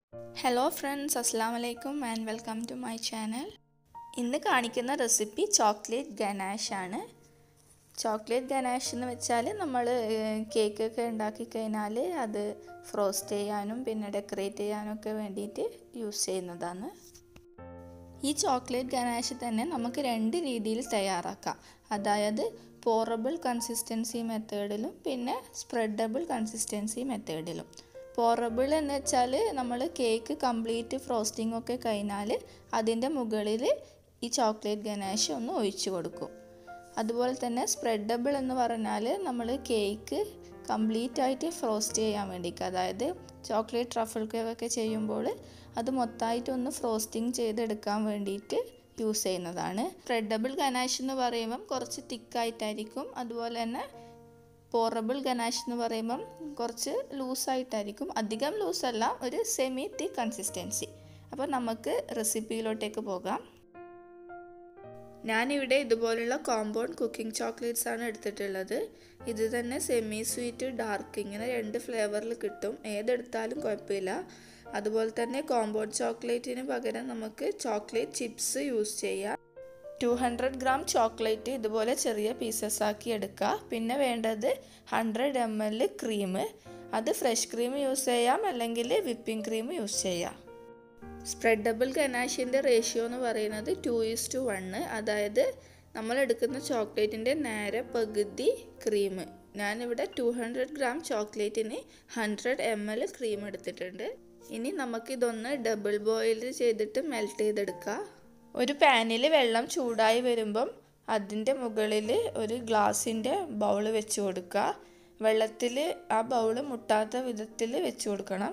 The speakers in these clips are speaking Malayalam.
ഹലോ ഫ്രണ്ട്സ് അസ്സാം വലൈക്കും and welcome to my channel ഇന്ന് കാണിക്കുന്ന റെസിപ്പി ചോക്ലേറ്റ് ഗനാഷ് ആണ് ചോക്ലേറ്റ് ഗനാഷ് എന്ന് വെച്ചാൽ നമ്മൾ കേക്കൊക്കെ ഉണ്ടാക്കി കഴിഞ്ഞാൽ അത് ഫ്രോസ്റ്റ് ചെയ്യാനും പിന്നെ ഡെക്കറേറ്റ് ചെയ്യാനും ഒക്കെ വേണ്ടിയിട്ട് യൂസ് ചെയ്യുന്നതാണ് ഈ ചോക്ലേറ്റ് ഗനാഷ് തന്നെ നമുക്ക് രണ്ട് രീതിയിൽ തയ്യാറാക്കാം അതായത് പോറബിൾ കൺസിസ്റ്റൻസി മെത്തേഡിലും പിന്നെ സ്പ്രെഡബിൾ കൺസിസ്റ്റൻസി മെത്തേഡിലും പോറബിൾ എന്ന് വെച്ചാൽ നമ്മൾ കേക്ക് കംപ്ലീറ്റ് ഫ്രോസ്റ്റിംഗ് ഒക്കെ കഴിഞ്ഞാൽ അതിൻ്റെ മുകളിൽ ഈ ചോക്ലേറ്റ് ഗനാഷ് ഒന്ന് ഒഴിച്ചു കൊടുക്കും അതുപോലെ തന്നെ സ്പ്രെഡബിൾ എന്ന് പറഞ്ഞാൽ നമ്മൾ കേക്ക് കംപ്ലീറ്റ് ആയിട്ട് ഫ്രോസ്റ്റ് ചെയ്യാൻ വേണ്ടിയിട്ട് അതായത് ചോക്ലേറ്റ് ട്രഫിൾ കേക്ക് ഒക്കെ ചെയ്യുമ്പോൾ അത് മൊത്തമായിട്ട് ഒന്ന് ഫ്രോസ്റ്റിംഗ് ചെയ്തെടുക്കാൻ വേണ്ടിയിട്ട് യൂസ് ചെയ്യുന്നതാണ് സ്പ്രെഡബിൾ ഗനാഷ് എന്ന് പറയുമ്പം കുറച്ച് തിക്കായിട്ടായിരിക്കും അതുപോലെ തന്നെ പോറബിൾ ഗനാഷ് എന്ന് പറയുമ്പം കുറച്ച് ലൂസായിട്ടായിരിക്കും അധികം ലൂസല്ല ഒരു സെമി തിക്ക് കൺസിസ്റ്റൻസി അപ്പോൾ നമുക്ക് റെസിപ്പിയിലോട്ടേക്ക് പോകാം ഞാനിവിടെ ഇതുപോലുള്ള കോമ്പൗണ്ട് കുക്കിംഗ് ചോക്ലേറ്റ്സ് ആണ് എടുത്തിട്ടുള്ളത് ഇത് തന്നെ സെമി സ്വീറ്റ് ഡാർക്ക് ഇങ്ങനെ രണ്ട് ഫ്ലേവറിൽ കിട്ടും ഏതെടുത്താലും കുഴപ്പമില്ല അതുപോലെ തന്നെ കോമ്പൗണ്ട് ചോക്ലേറ്റിന് പകരം നമുക്ക് ചോക്ലേറ്റ് ചിപ്സ് യൂസ് ചെയ്യാം ടു ഹൺഡ്രഡ് ഗ്രാം ചോക്ലേറ്റ് ഇതുപോലെ ചെറിയ പീസസ് ആക്കി എടുക്കുക പിന്നെ വേണ്ടത് ഹൺഡ്രഡ് എം എൽ ക്രീം അത് ഫ്രഷ് ക്രീം യൂസ് ചെയ്യാം അല്ലെങ്കിൽ വിപ്പിംഗ് ക്രീം യൂസ് ചെയ്യാം സ്പ്രെഡബിൾ ഗനാഷിൻ്റെ റേഷ്യോ എന്ന് പറയുന്നത് ടു ഈസ് ടു വണ്ണ് അതായത് നമ്മൾ എടുക്കുന്ന ചോക്ലേറ്റിൻ്റെ നേരെ പകുതി ക്രീം ഞാനിവിടെ ടു ഹൺഡ്രഡ് ഗ്രാം ചോക്ലേറ്റിന് ഹൺഡ്രഡ് എം എൽ ക്രീം എടുത്തിട്ടുണ്ട് ഇനി നമുക്കിതൊന്ന് ഡബിൾ ബോയിൽ ചെയ്തിട്ട് മെൽറ്റ് ചെയ്തെടുക്കാം ഒരു പാനിൽ വെള്ളം ചൂടായി വരുമ്പം അതിൻ്റെ മുകളിൽ ഒരു ഗ്ലാസിൻ്റെ ബൗൾ വെച്ച് കൊടുക്കുക വെള്ളത്തിൽ ആ ബൗൾ മുട്ടാത്ത വിധത്തിൽ വെച്ച് കൊടുക്കണം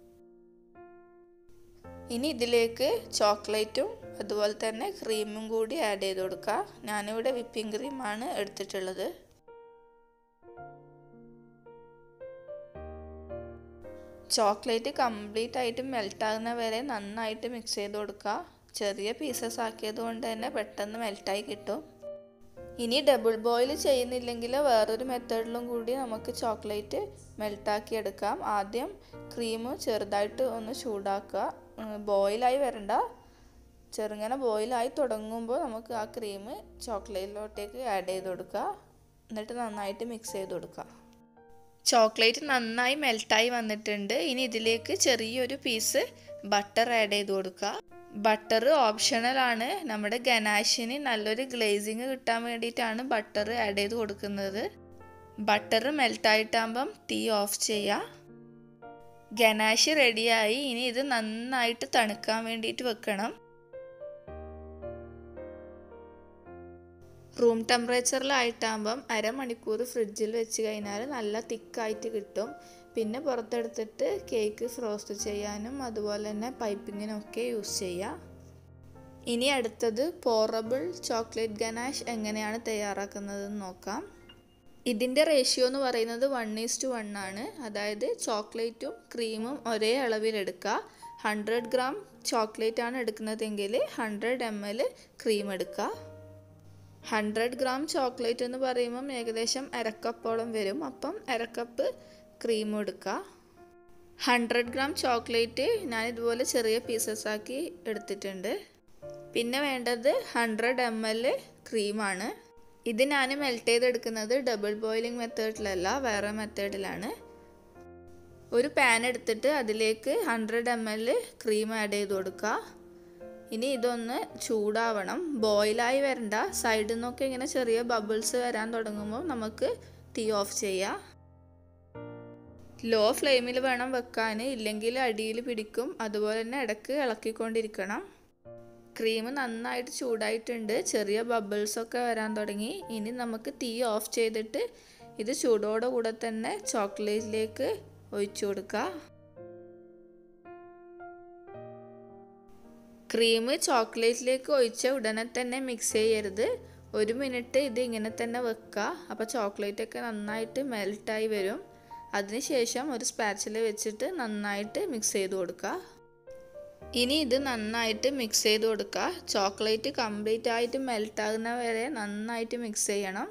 ഇനി ഇതിലേക്ക് ചോക്ലേറ്റും അതുപോലെ തന്നെ ക്രീമും കൂടി ആഡ് ചെയ്ത് കൊടുക്കുക ഞാനിവിടെ വിപ്പിംഗ് ക്രീമാണ് എടുത്തിട്ടുള്ളത് ചോക്ലേറ്റ് കംപ്ലീറ്റ് ആയിട്ട് മെൽറ്റ് ആകുന്ന വരെ നന്നായിട്ട് മിക്സ് ചെയ്ത് കൊടുക്കുക ചെറിയ പീസസ് ആക്കിയത് കൊണ്ട് തന്നെ പെട്ടെന്ന് മെൽറ്റായി കിട്ടും ഇനി ഡബിൾ ബോയിൽ ചെയ്യുന്നില്ലെങ്കിൽ വേറൊരു മെത്തേഡിലും കൂടി നമുക്ക് ചോക്ലേറ്റ് മെൽട്ടാക്കി എടുക്കാം ആദ്യം ക്രീം ചെറുതായിട്ട് ഒന്ന് ചൂടാക്കുക ബോയിലായി വരണ്ട ചെറുങ്ങനെ ബോയിലായി തുടങ്ങുമ്പോൾ നമുക്ക് ആ ക്രീം ചോക്ലേറ്റിലോട്ടേക്ക് ആഡ് ചെയ്ത് കൊടുക്കുക എന്നിട്ട് നന്നായിട്ട് മിക്സ് ചെയ്ത് കൊടുക്കുക ചോക്ലേറ്റ് നന്നായി മെൽട്ടായി വന്നിട്ടുണ്ട് ഇനി ഇതിലേക്ക് ചെറിയൊരു പീസ് ബട്ടർ ആഡ് ചെയ്ത് കൊടുക്കുക ബട്ടർ ഓപ്ഷണൽ ആണ് നമ്മുടെ ഗനാഷിന് നല്ലൊരു ഗ്ലേസിങ് കിട്ടാൻ വേണ്ടിയിട്ടാണ് ബട്ടർ ആഡ് ചെയ്ത് കൊടുക്കുന്നത് ബട്ടർ മെൽട്ടായിട്ടാകുമ്പം തീ ഓഫ് ചെയ്യുക ഗനാഷ് റെഡിയായി ഇനി ഇത് നന്നായിട്ട് തണുക്കാൻ വേണ്ടിയിട്ട് വെക്കണം റൂം ടെമ്പറേച്ചറിലായിട്ടാകുമ്പം അരമണിക്കൂർ ഫ്രിഡ്ജിൽ വെച്ച് കഴിഞ്ഞാൽ നല്ല തിക്കായിട്ട് കിട്ടും പിന്നെ പുറത്തെടുത്തിട്ട് കേക്ക് ഫ്രോസ്റ്റ് ചെയ്യാനും അതുപോലെ തന്നെ പൈപ്പിങ്ങിനൊക്കെ യൂസ് ചെയ്യാം ഇനി അടുത്തത് പോറബിൾ ചോക്ലേറ്റ് ഗനാഷ് എങ്ങനെയാണ് തയ്യാറാക്കുന്നതെന്ന് നോക്കാം ഇതിൻ്റെ റേഷ്യോ എന്ന് പറയുന്നത് വൺ ഈസ് ടു വൺ ആണ് അതായത് ചോക്ലേറ്റും ക്രീമും ഒരേ അളവിലെടുക്കുക ഹൺഡ്രഡ് ഗ്രാം ചോക്ലേറ്റ് ആണ് എടുക്കുന്നതെങ്കിൽ ഹൺഡ്രഡ് എം എൽ ക്രീം എടുക്കുക ഹൺഡ്രഡ് ഗ്രാം ചോക്ലേറ്റ് എന്ന് പറയുമ്പം ഏകദേശം അരക്കപ്പോളം വരും അപ്പം അരക്കപ്പ് ക്രീം എടുക്കുക ഹൺഡ്രഡ് ഗ്രാം ചോക്ലേറ്റ് ഞാൻ ഇതുപോലെ ചെറിയ പീസസ് ആക്കി എടുത്തിട്ടുണ്ട് പിന്നെ വേണ്ടത് ഹൺഡ്രഡ് എം എൽ ക്രീമാണ് ഇത് ഞാൻ മെൽറ്റ് ചെയ്തെടുക്കുന്നത് ഡബിൾ ബോയിലിംഗ് മെത്തേഡിലല്ല വേറെ മെത്തേഡിലാണ് ഒരു പാൻ എടുത്തിട്ട് അതിലേക്ക് hundred M L cream add ചെയ്ത് കൊടുക്കുക ഇനി ഇതൊന്ന് ചൂടാവണം ബോയിലായി വരണ്ട സൈഡിൽ നിന്നൊക്കെ ഇങ്ങനെ ചെറിയ ബബിൾസ് വരാൻ തുടങ്ങുമ്പോൾ നമുക്ക് തീ ഓഫ് ചെയ്യാം ലോ ഫ്ലെയിമിൽ വേണം വെക്കാൻ ഇല്ലെങ്കിൽ അടിയിൽ പിടിക്കും അതുപോലെ തന്നെ ഇടയ്ക്ക് ഇളക്കിക്കൊണ്ടിരിക്കണം ക്രീം നന്നായിട്ട് ചൂടായിട്ടുണ്ട് ചെറിയ ബബിൾസ് ഒക്കെ വരാൻ തുടങ്ങി ഇനി നമുക്ക് തീ ഓഫ് ചെയ്തിട്ട് ഇത് ചൂടോടെ കൂടെ തന്നെ ചോക്ലേറ്റിലേക്ക് ഒഴിച്ചു കൊടുക്കുക ക്രീം ചോക്ലേറ്റിലേക്ക് ഒഴിച്ച ഉടനെ തന്നെ മിക്സ് ചെയ്യരുത് ഒരു മിനിറ്റ് ഇത് ഇങ്ങനെ തന്നെ വെക്കുക അപ്പോൾ ചോക്ലേറ്റൊക്കെ നന്നായിട്ട് മെൽട്ടായി വരും അതിനുശേഷം ഒരു സ്പാച്ചിൽ വെച്ചിട്ട് നന്നായിട്ട് മിക്സ് ചെയ്ത് കൊടുക്കുക ഇനി ഇത് നന്നായിട്ട് മിക്സ് ചെയ്ത് കൊടുക്കുക ചോക്ലേറ്റ് കംപ്ലീറ്റ് ആയിട്ട് മെൽറ്റ് ആകുന്ന വരെ നന്നായിട്ട് മിക്സ് ചെയ്യണം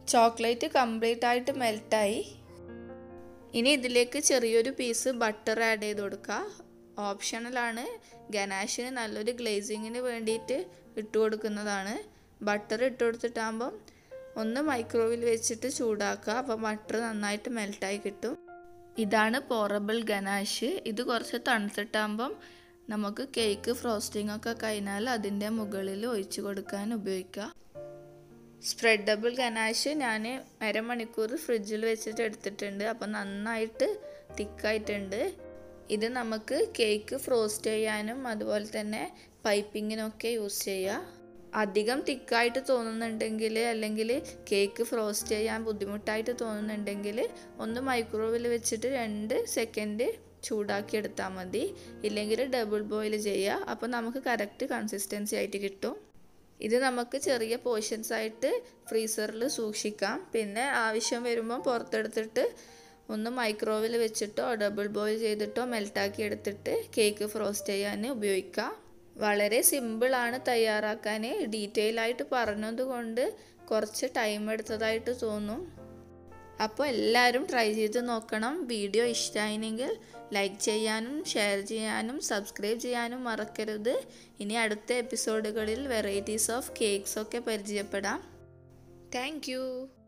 ചോക്ലേറ്റ് കംപ്ലീറ്റ് ആയിട്ട് മെൽട്ടായി ഇനി ഇതിലേക്ക് ചെറിയൊരു പീസ് ബട്ടർ ആഡ് ചെയ്ത് കൊടുക്കുക ഓപ്ഷണലാണ് ഗനാഷിന് നല്ലൊരു ഗ്ലേസിങ്ങിന് വേണ്ടിയിട്ട് ഇട്ട് കൊടുക്കുന്നതാണ് ബട്ടർ ഇട്ട് കൊടുത്തിട്ടാകുമ്പം ഒന്ന് മൈക്രോവേവിൽ വെച്ചിട്ട് ചൂടാക്കുക അപ്പോൾ ബട്ടർ നന്നായിട്ട് മെൽട്ടായി കിട്ടും ഇതാണ് പോറബിൾ ഗനാഷ് ഇത് കുറച്ച് തണുത്തിട്ടാകുമ്പം നമുക്ക് കേക്ക് ഫ്രോസ്റ്റിംഗ് ഒക്കെ കഴിഞ്ഞാൽ അതിൻ്റെ മുകളിൽ ഒഴിച്ചു കൊടുക്കാൻ ഉപയോഗിക്കാം സ്പ്രെഡബിൾ ഗനാഷ് ഞാൻ അരമണിക്കൂർ ഫ്രിഡ്ജിൽ വെച്ചിട്ട് എടുത്തിട്ടുണ്ട് അപ്പോൾ നന്നായിട്ട് തിക്കായിട്ടുണ്ട് ഇത് നമുക്ക് കേക്ക് ഫ്രോസ്റ്റ് ചെയ്യാനും അതുപോലെ തന്നെ പൈപ്പിങ്ങിനൊക്കെ യൂസ് ചെയ്യാം അധികം തിക്കായിട്ട് തോന്നുന്നുണ്ടെങ്കിൽ അല്ലെങ്കിൽ കേക്ക് ഫ്രോസ്റ്റ് ചെയ്യാൻ ബുദ്ധിമുട്ടായിട്ട് തോന്നുന്നുണ്ടെങ്കിൽ ഒന്ന് മൈക്രോവേവിൽ വെച്ചിട്ട് രണ്ട് സെക്കൻഡ് ചൂടാക്കി എടുത്താൽ മതി ഇല്ലെങ്കിൽ ഡബിൾ ബോയിൽ ചെയ്യുക അപ്പോൾ നമുക്ക് കറക്റ്റ് കൺസിസ്റ്റൻസി ആയിട്ട് കിട്ടും ഇത് നമുക്ക് ചെറിയ പോർഷൻസ് ആയിട്ട് ഫ്രീസറിൽ സൂക്ഷിക്കാം പിന്നെ ആവശ്യം വരുമ്പോൾ പുറത്തെടുത്തിട്ട് ഒന്ന് മൈക്രോവേവിൽ വെച്ചിട്ടോ ഡബിൾ ബോയിൽ ചെയ്തിട്ടോ മെൽട്ടാക്കി എടുത്തിട്ട് കേക്ക് ഫ്രോസ്റ്റ് ചെയ്യാൻ ഉപയോഗിക്കാം വളരെ സിമ്പിളാണ് തയ്യാറാക്കാൻ ഡീറ്റെയിൽ ആയിട്ട് പറഞ്ഞതുകൊണ്ട് കുറച്ച് ടൈം എടുത്തതായിട്ട് തോന്നും അപ്പോൾ എല്ലാവരും ട്രൈ ചെയ്ത് നോക്കണം വീഡിയോ ഇഷ്ടമായിനെങ്കിൽ ലൈക്ക് ചെയ്യാനും ഷെയർ ചെയ്യാനും സബ്സ്ക്രൈബ് ചെയ്യാനും മറക്കരുത് ഇനി അടുത്ത എപ്പിസോഡുകളിൽ വെറൈറ്റീസ് ഓഫ് കേക്ക്സ് ഒക്കെ പരിചയപ്പെടാം താങ്ക്